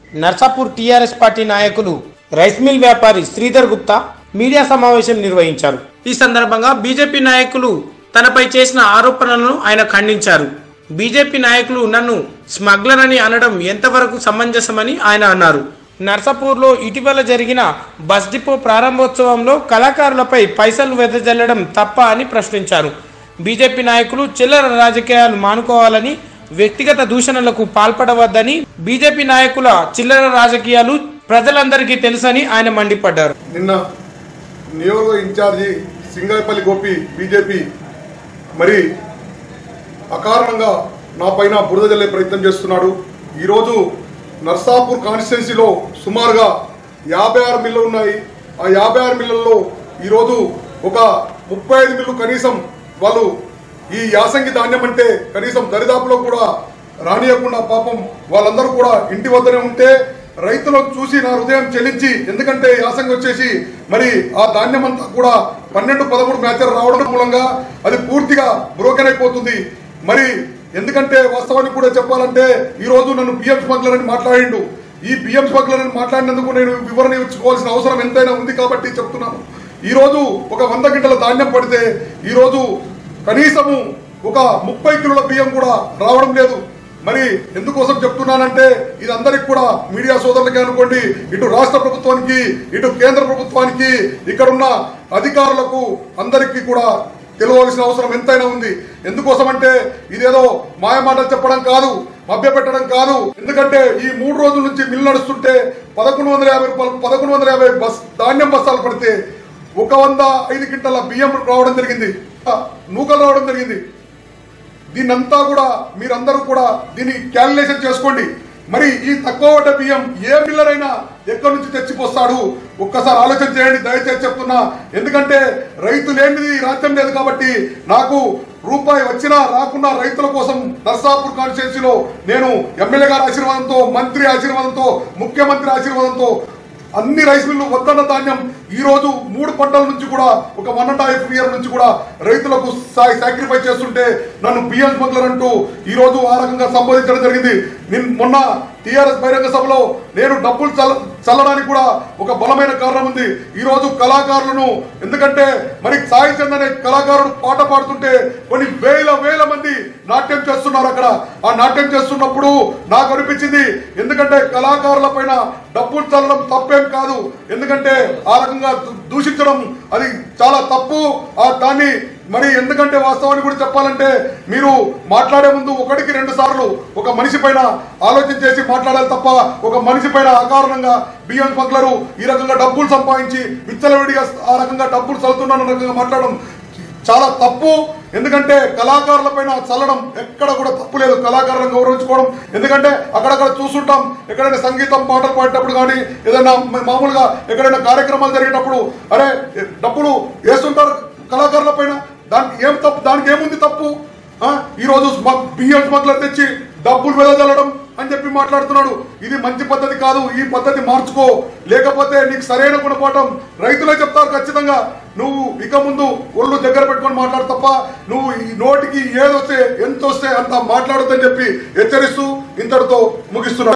Narsapur TRS party నాయకులు rice mill వ్యాపారి Sridhar Gupta media సమావేశం నిర్వహించారు ఈ సందర్భంగా బీజేపీ నాయకులు తనపై చేసిన ఆరోపణలను ఆయన ఖండించారు బీజేపీ నాయకులు నన్ను స్మగ్లర్ అని అనడం ఎంతవరకు సమంజసమని ఆయన అన్నారు నర్సాపూర్లో ఇటీవల జరిగిన బస్ డిపో ప్రారంభోత్సవంలో కళాకారులపై పైసలు వెదజల్లడం తప్ప అని ప్రశ్నించారు బీజేపీ నాయకులు చిల్లర రాజకీయాలు మానుకోవాలని వ్యక్తిగత దూషణలకు పాల్పడవద్దని బీజేపీ నాయకుల చిల్లర రాజకీయాలు ప్రజలందరికీ తెలుసని ఆయన మండిపడ్డారు నిన్న నియోజక ఇన్ఛార్జి సింగాయపల్లి గోపి బీజేపీ మరి అకారణంగా నా పైన బురద జల్లే ప్రయత్నం చేస్తున్నాడు ఈరోజు నర్సాపూర్ కాన్స్టిట్యున్సీలో సుమారుగా యాభై ఆరు మిల్లు ఉన్నాయి ఆ యాభై ఆరు మిల్లుల్లో ఈరోజు ఒక ముప్పై ఐదు మిల్లు కనీసం వాళ్ళు ఈ యాసంగి ధాన్యం అంటే కనీసం దరిదాపులో కూడా రానియకుండా పాపం వాళ్ళందరూ కూడా ఇంటి వద్దనే ఉంటే రైతులను చూసి నా హృదయం చెల్లించి ఎందుకంటే యాసంగి వచ్చేసి మరి ఆ ధాన్యం అంతా కూడా పన్నెండు పదమూడు మ్యాచర్ రావడం మూలంగా అది పూర్తిగా బ్రోకెన్ అయిపోతుంది మరి ఎందుకంటే వాస్తవానికి కూడా చెప్పాలంటే ఈ రోజు నన్ను బియ్యం స్మగ్లర్ అని మాట్లాడిండు ఈ బియ్యం స్మగ్లర్ అని మాట్లాడినందుకు నేను వివరణ ఇచ్చుకోవాల్సిన అవసరం ఎంతైనా ఉంది కాబట్టి చెప్తున్నాను ఈ రోజు ఒక వంద గంటల ధాన్యం పడితే ఈ రోజు కనీసము ఒక ముప్పై కిలోల బియ్యం కూడా రావడం లేదు మరి ఎందుకోసం చెప్తున్నానంటే ఇది అందరికి కూడా మీడియా సోదరులకి అనుకోండి ఇటు రాష్ట్ర ప్రభుత్వానికి ఇటు కేంద్ర ప్రభుత్వానికి ఇక్కడున్న అధికారులకు అందరికీ కూడా తెలియవలసిన అవసరం ఎంతైనా ఉంది ఎందుకోసం అంటే ఇదేదో మాయమాటలు చెప్పడం కాదు మభ్యపెట్టడం కాదు ఎందుకంటే ఈ మూడు రోజుల నుంచి మిల్లు నడుస్తుంటే పదకొండు వందల యాభై రూపాయలు పదకొండు వందల యాభై బస్ ధాన్యం బస్తాలు పడితే ఒక వంద ఐదు గింటల బియ్యం రావడం జరిగింది నూకలు రావడం జరిగింది దీన్నంతా కూడా మీరందరూ కూడా దీన్ని క్యాలిక్యులేషన్ చేసుకోండి మరి ఈ తక్కువ పడ్డ బియ్యం ఏ మిల్లర్ అయినా ఎక్కడి నుంచి తెచ్చిపోస్తాడు ఒక్కసారి ఆలోచన చేయండి దయచేసి చెప్తున్నా ఎందుకంటే రైతు లేనిది ఈ రాజ్యం లేదు కాబట్టి నాకు రూపాయి వచ్చినా రాకున్నా రైతుల కోసం నర్సాపూర్ కాన్స్టిట్యున్సీలో నేను ఎమ్మెల్యే గారి ఆశీర్వాదంతో మంత్రి ఆశీర్వాదంతో ముఖ్యమంత్రి ఆశీర్వాదంతో అన్ని రైస్ మిల్లు వద్దన్న ధాన్యం ఈ రోజు మూడు పంటల నుంచి కూడా ఒక వన్ అండ్ హాఫ్ ఇయర్ నుంచి కూడా రైతులకు సాక్రిఫైస్ చేస్తుంటే నన్ను బియ్యం స్మగ్లర్ అంటూ ఈ రోజు ఆ రకంగా సంబోధించడం జరిగింది నిన్ మొన్న టీఆర్ఎస్ బహిరంగ సభలో నేను డబ్బులు చల్ల చల్లడానికి కూడా ఒక బలమైన కారణం ఉంది ఈ రోజు కళాకారులను ఎందుకంటే మరి సాయి చంద్ అనే కళాకారుడు పాట పాడుతుంటే కొన్ని వేల వేల మంది నాట్యం చేస్తున్నారు అక్కడ ఆ నాట్యం చేస్తున్నప్పుడు నాకు అనిపించింది ఎందుకంటే కళాకారుల పైన డబ్బులు చల్లడం తప్పేం కాదు ఎందుకంటే ఆ రకంగా దూ- దూషించడం అది చాలా తప్పు ఆ దాన్ని మరి ఎందుకంటే వాస్తవాన్ని కూడా చెప్పాలంటే మీరు మాట్లాడే ముందు ఒకటికి రెండు సార్లు ఒక మనిషి పైన ఆలోచన చేసి మాట్లాడాలి తప్ప ఒక మనిషి పైన అకారణంగా బియ్యం స్మగ్లరు ఈ రకంగా డబ్బులు సంపాదించి విచ్చలవిడిగా ఆ రకంగా డబ్బులు చల్లుతున్నాను రకంగా మాట్లాడడం చాలా తప్పు ఎందుకంటే కళాకారుల పైన చల్లడం ఎక్కడ కూడా తప్పు లేదు కళాకారులను గౌరవించుకోవడం ఎందుకంటే అక్కడక్కడ చూస్తుంటాం ఎక్కడైనా సంగీతం పాటలు పాడేటప్పుడు కానీ ఏదైనా మా- మామూలుగా ఎక్కడైనా కార్యక్రమాలు జరిగేటప్పుడు అరే డబ్బులు వేస్తుంటారు కళాకారుల పైన దానికి ఏం తప్పు దానికి ఏముంది తప్పు ఆ? ఈ రోజు స్మ- బియ్యం స్మగ్లర్ తెచ్చి డబ్బులు వెదజల్లడం అని చెప్పి మాట్లాడుతున్నాడు ఇది మంచి పద్ధతి కాదు ఈ పద్ధతి మార్చుకో లేకపోతే నీకు సరైన గుణపాఠం రైతులే చెప్తారు ఖచ్చితంగా నువ్వు ఇక ముందు ఒళ్ళు దగ్గర పెట్టుకొని మాట్లాడు తప్ప నువ్వు ఈ నోటికి ఏదొస్తే ఎంత వస్తే అంత మాట్లాడొద్దని చెప్పి హెచ్చరిస్తూ ఇంతటితో ముగిస్తున్నాడు